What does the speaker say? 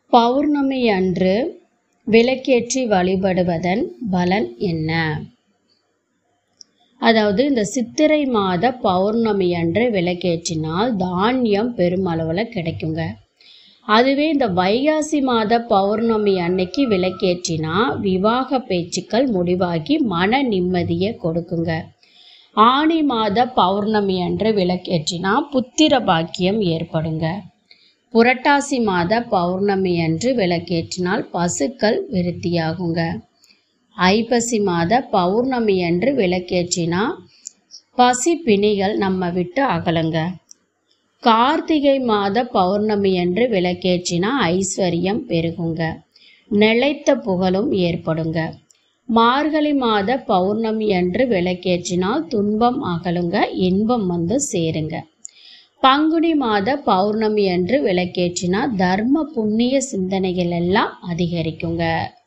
பௌர்ணமி அன்று விளக்கேற்றி வழிபடுவதன் பலன் என்ன அதாவது இந்த சித்திரை மாத பௌர்ணமி அன்று விளக்கேற்றினால் தானியம் பெருமளவில் கிடைக்குங்க அதுவே இந்த வைகாசி மாத பௌர்ணமி அன்னைக்கு விளக்கேற்றினா விவாக பேச்சுக்கள் முடிவாகி மன நிம்மதியை கொடுக்குங்க ஆணி மாத பௌர்ணமி அன்று விளக்கேற்றினா புத்திர பாக்கியம் ஏற்படுங்க புரட்டாசி மாத பௌர்ணமி அன்று விளக்கேற்றினால் பசுக்கள் விருத்தியாகுங்க ஐப்பசி மாத பௌர்ணமி அன்று விளக்கேற்றினா பசி பிணிகள் நம்ம விட்டு அகலுங்க கார்த்திகை மாத பௌர்ணமி அன்று விளக்கேற்றினா ஐஸ்வர்யம் பெருகுங்க நிலைத்த புகழும் ஏற்படுங்க மார்கழி மாத பௌர்ணமி அன்று விளக்கேற்றினால் துன்பம் அகலுங்க இன்பம் வந்து சேருங்க பங்குனி மாத பௌர்ணமி அன்று விளக்கேற்றினா தர்ம புண்ணிய சிந்தனைகள் எல்லாம் அதிகரிக்குங்க